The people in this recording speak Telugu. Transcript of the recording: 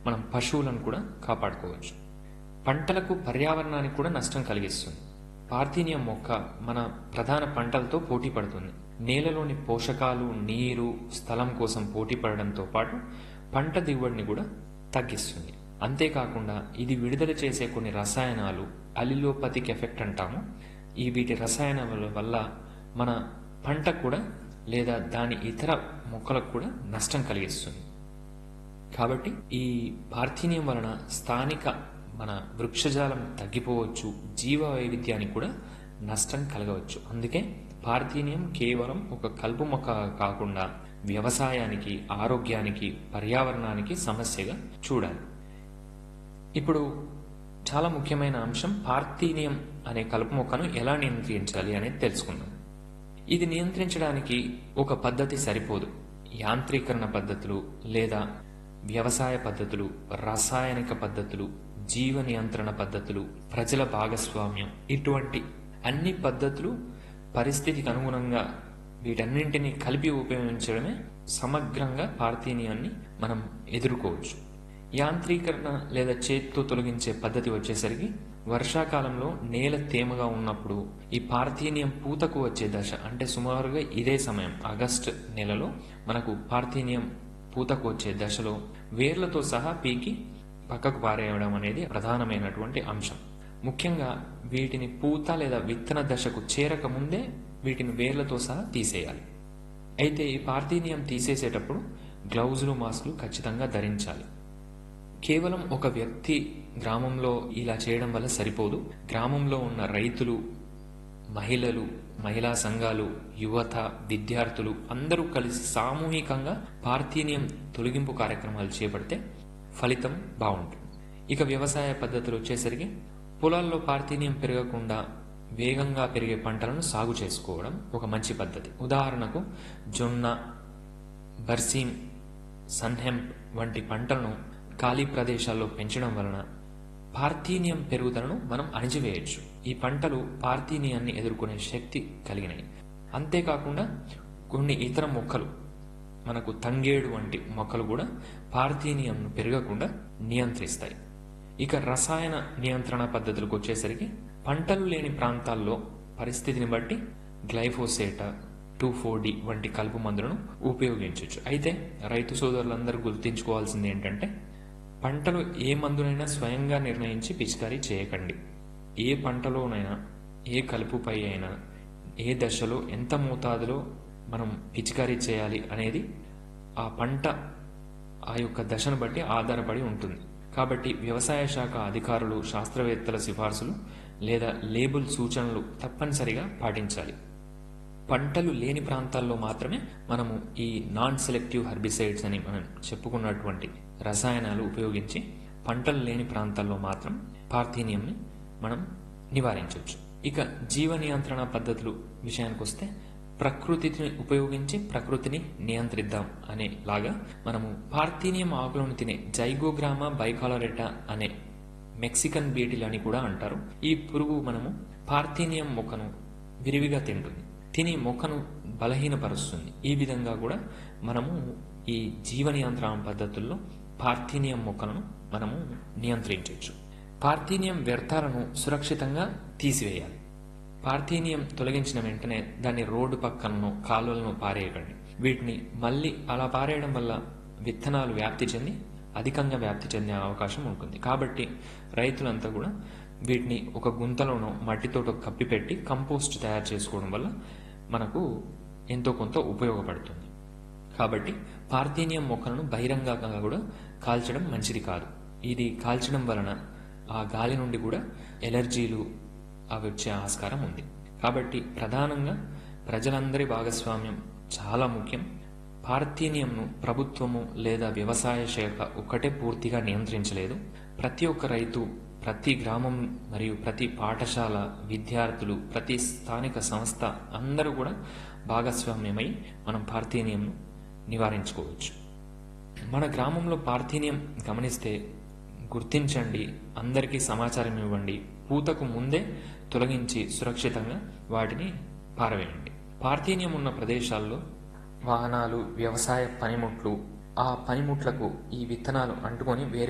మనం పశువులను కూడా కాపాడుకోవచ్చు పంటలకు పర్యావరణానికి కూడా నష్టం కలిగిస్తుంది పార్థీనియం మొక్క మన ప్రధాన పంటలతో పోటీ పడుతుంది నేలలోని పోషకాలు నీరు స్థలం కోసం పోటీ పడడంతో పాటు పంట దిగుబడిని కూడా తగ్గిస్తుంది అంతేకాకుండా ఇది విడుదల చేసే కొన్ని రసాయనాలు అలిలోపతిక్ ఎఫెక్ట్ అంటాము ఈ వీటి రసాయనాల వల్ల మన పంట కూడా లేదా దాని ఇతర మొక్కలకు కూడా నష్టం కలిగిస్తుంది కాబట్టి ఈ పార్థీనియం వలన స్థానిక మన వృక్షజాలం తగ్గిపోవచ్చు జీవ వైవిధ్యానికి కూడా నష్టం కలగవచ్చు అందుకే పార్థీనియం కేవలం ఒక కలుపు మొక్క కాకుండా వ్యవసాయానికి ఆరోగ్యానికి పర్యావరణానికి సమస్యగా చూడాలి ఇప్పుడు చాలా ముఖ్యమైన అంశం పార్థీనియం అనే కలుపు మొక్కను ఎలా నియంత్రించాలి అనేది తెలుసుకుందాం ఇది నియంత్రించడానికి ఒక పద్ధతి సరిపోదు యాంత్రీకరణ పద్ధతులు లేదా వ్యవసాయ పద్ధతులు రసాయనిక పద్ధతులు జీవ నియంత్రణ పద్ధతులు ప్రజల భాగస్వామ్యం ఇటువంటి అన్ని పద్ధతులు పరిస్థితికి అనుగుణంగా వీటన్నింటినీ కలిపి ఉపయోగించడమే సమగ్రంగా పార్థీనియాన్ని మనం ఎదుర్కోవచ్చు యాంత్రీకరణ లేదా చేత్తో తొలగించే పద్ధతి వచ్చేసరికి వర్షాకాలంలో నేల తేమగా ఉన్నప్పుడు ఈ పార్థీనియం పూతకు వచ్చే దశ అంటే సుమారుగా ఇదే సమయం ఆగస్ట్ నెలలో మనకు పార్థీనియం పూతకు వచ్చే దశలో వేర్లతో సహా పీకి పక్కకు పారేయడం అనేది ప్రధానమైనటువంటి అంశం ముఖ్యంగా వీటిని పూత లేదా విత్తన దశకు చేరక ముందే వీటిని వేర్లతో సహా తీసేయాలి అయితే ఈ పార్థీనియం తీసేసేటప్పుడు గ్లౌజులు మాస్కులు ఖచ్చితంగా ధరించాలి కేవలం ఒక వ్యక్తి గ్రామంలో ఇలా చేయడం వల్ల సరిపోదు గ్రామంలో ఉన్న రైతులు మహిళలు మహిళా సంఘాలు యువత విద్యార్థులు అందరూ కలిసి సామూహికంగా పార్థీనియం తొలగింపు కార్యక్రమాలు చేపడితే ఫలితం బాగుంటుంది ఇక వ్యవసాయ పద్ధతులు వచ్చేసరికి పొలాల్లో పార్థీనియం పెరగకుండా వేగంగా పెరిగే పంటలను సాగు చేసుకోవడం ఒక మంచి పద్ధతి ఉదాహరణకు జొన్న బర్సీమ్ సన్హెంప్ వంటి పంటలను ఖాళీ ప్రదేశాల్లో పెంచడం వలన పార్థీనియం పెరుగుదలను మనం అణిచివేయచ్చు ఈ పంటలు పార్థీనియాన్ని ఎదుర్కొనే శక్తి కలిగినవి అంతేకాకుండా కొన్ని ఇతర మొక్కలు మనకు తంగేడు వంటి మొక్కలు కూడా పార్థీనియంను పెరగకుండా నియంత్రిస్తాయి ఇక రసాయన నియంత్రణ పద్ధతులకు వచ్చేసరికి పంటలు లేని ప్రాంతాల్లో పరిస్థితిని బట్టి గ్లైఫోసేట టూ ఫోర్ డి వంటి కలుపు మందులను ఉపయోగించవచ్చు అయితే రైతు సోదరులందరూ గుర్తించుకోవాల్సింది ఏంటంటే పంటలు ఏ మందునైనా స్వయంగా నిర్ణయించి పిచికారీ చేయకండి ఏ పంటలోనైనా ఏ కలుపుపై అయినా ఏ దశలో ఎంత మోతాదులో మనం పిచికారీ చేయాలి అనేది ఆ పంట ఆ యొక్క దశను బట్టి ఆధారపడి ఉంటుంది కాబట్టి వ్యవసాయ శాఖ అధికారులు శాస్త్రవేత్తల సిఫార్సులు లేదా లేబుల్ సూచనలు తప్పనిసరిగా పాటించాలి పంటలు లేని ప్రాంతాల్లో మాత్రమే మనము ఈ నాన్ సెలెక్టివ్ హెర్బిసైడ్స్ అని మనం చెప్పుకున్నటువంటి రసాయనాలు ఉపయోగించి పంటలు లేని ప్రాంతాల్లో మాత్రం పార్థీనియంని మనం నివారించవచ్చు ఇక జీవ నియంత్రణ పద్ధతులు విషయానికి వస్తే ప్రకృతిని ఉపయోగించి ప్రకృతిని నియంత్రిద్దాం అనే లాగా మనము పార్థీనియం ఆకులను తినే జైగోగ్రామా బైకాలరెటా అనే మెక్సికన్ బీటిల్ అని కూడా అంటారు ఈ పురుగు మనము పార్థీనియం మొక్కను విరివిగా తింటుంది తిని మొక్కను బలహీనపరుస్తుంది ఈ విధంగా కూడా మనము ఈ జీవ నియంత్రణ పద్ధతుల్లో పార్థీనియం మొక్కలను మనము నియంత్రించవచ్చు పార్థీనియం వ్యర్థాలను సురక్షితంగా తీసివేయాలి పార్థీనియం తొలగించిన వెంటనే దాన్ని రోడ్డు పక్కనను కాలువలను పారేయకండి వీటిని మళ్ళీ అలా పారేయడం వల్ల విత్తనాలు వ్యాప్తి చెంది అధికంగా వ్యాప్తి చెందే అవకాశం ఉంటుంది కాబట్టి రైతులంతా కూడా వీటిని ఒక గుంతలోనో మట్టితోటో కప్పిపెట్టి కంపోస్ట్ తయారు చేసుకోవడం వల్ల మనకు ఎంతో కొంత ఉపయోగపడుతుంది కాబట్టి పార్థీనియం మొక్కలను బహిరంగంగా కూడా కాల్చడం మంచిది కాదు ఇది కాల్చడం వలన ఆ గాలి నుండి కూడా ఎలర్జీలు అవి వచ్చే ఆస్కారం ఉంది కాబట్టి ప్రధానంగా ప్రజలందరి భాగస్వామ్యం చాలా ముఖ్యం పార్థీనియంను ప్రభుత్వము లేదా వ్యవసాయ శాఖ ఒక్కటే పూర్తిగా నియంత్రించలేదు ప్రతి ఒక్క రైతు ప్రతి గ్రామం మరియు ప్రతి పాఠశాల విద్యార్థులు ప్రతి స్థానిక సంస్థ అందరూ కూడా భాగస్వామ్యమై మనం పార్థీనియంను నివారించుకోవచ్చు మన గ్రామంలో పార్థీనియం గమనిస్తే గుర్తించండి అందరికీ సమాచారం ఇవ్వండి పూతకు ముందే తొలగించి సురక్షితంగా వాటిని పారవేయండి పార్థీనియం ఉన్న ప్రదేశాల్లో వాహనాలు వ్యవసాయ పనిముట్లు ఆ పనిముట్లకు ఈ విత్తనాలు అంటుకొని వేరే